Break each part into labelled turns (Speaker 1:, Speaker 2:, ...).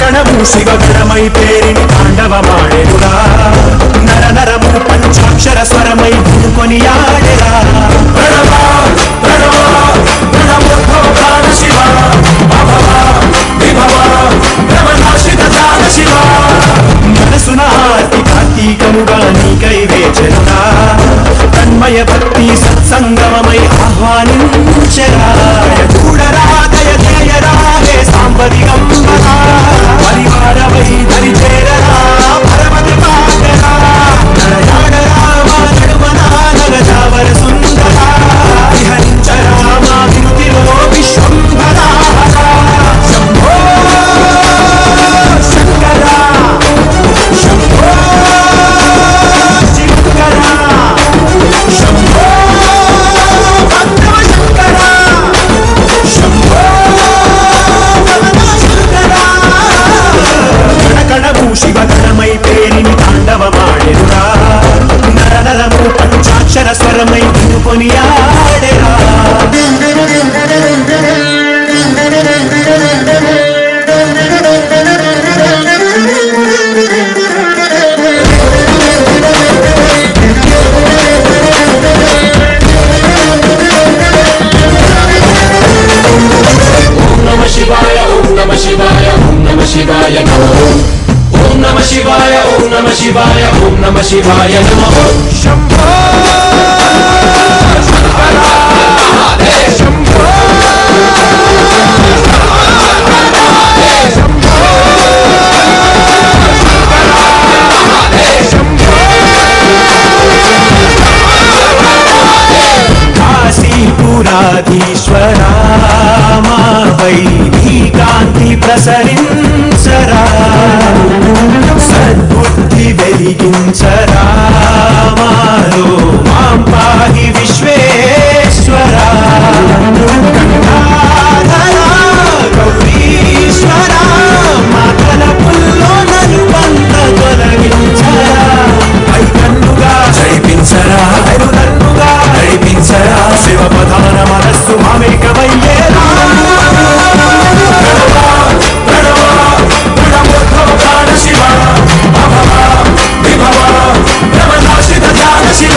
Speaker 1: కణకణము శివగణమై పేరిని తాండవమాడెనురా నర నరము పంచాక్షర స్వరమై భూకొని ఆడెరా ప్రణవ ప్రణవ ప్రణవోద్భవ ప్రాణ శివ అభవ విభవ భ్రమనాశిత ధ్యాన శివ మనసున ఆర్తి కార్తీకముగా నీకై వేచెనురా తన్మయ భక్తి సత్సంగమమై ఆహ్వానించరా చూడరా దయ చేయరా హే సాంబదిగంబరా పరివారమై దరి చేరరా పరమతి పాకరా నరయాడరా మా నడుమనా నగజావర సుందరా విహరించరా మా వినుతిలో విశ్వంభరా శంభో శంకరా శంభో శంకరా శంభో భద్రవ శంకరా శంభో భద్రవ శంకరా కణకణము శివగణమై పేరిని తాండవమాడెనురా నర నరము పంచాక్షర స్వరమై వినుకొని ఆడెరా
Speaker 2: ఓం నమ శివాయ ఓం నమ శివాయ ఓం నమ శివాయ నమో ఓం నమ శివాయ ఓం నమ శివాయ ఓం నమ శివాయ నమో
Speaker 1: శంభో శంభో కాశీపురాధీశ్వరా మా వైదికాంతి ప్రసరించరా సద్బుద్ధి వెలిగించరా మాలో మాం పాహి విశ్వేశ్వరా గంగాధరా గౌరీశ్వరా మా తలపుల్లో నలుబంత తొలగించరా ఐకన్నుగా జడిపించరా నన్నుగా నడిపించరా శివ ప్రధాన మనస్సు మామేకమయ్యేరా ప్రణవ ప్రణవ ప్రణవోద్భవ ప్రాణ శివ అభవ విభవ భ్రమనాశిత ధ్యాన శివ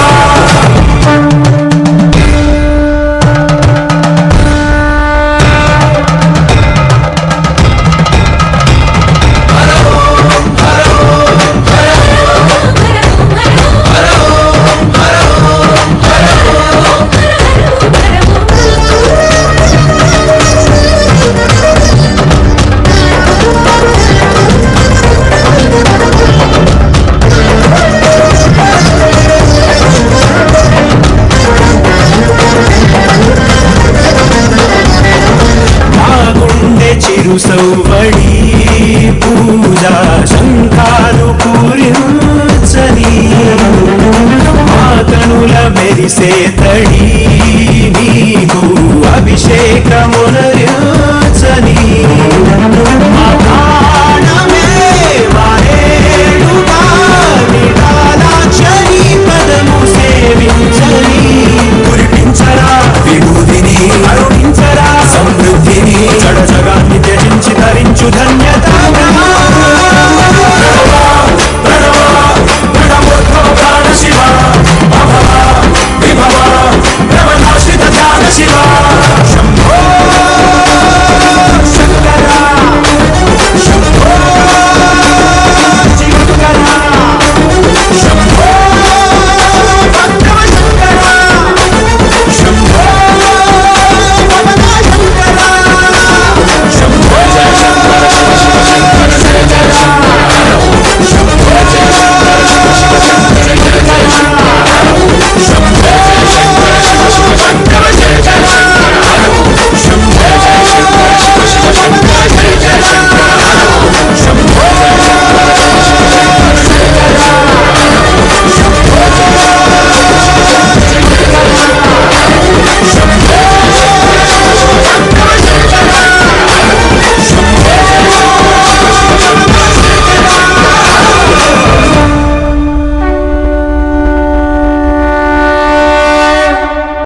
Speaker 1: మా గుండె చిరు సౌవడి పూజ శంఖాలు పూరించని మా కనుల మెరిసే తడి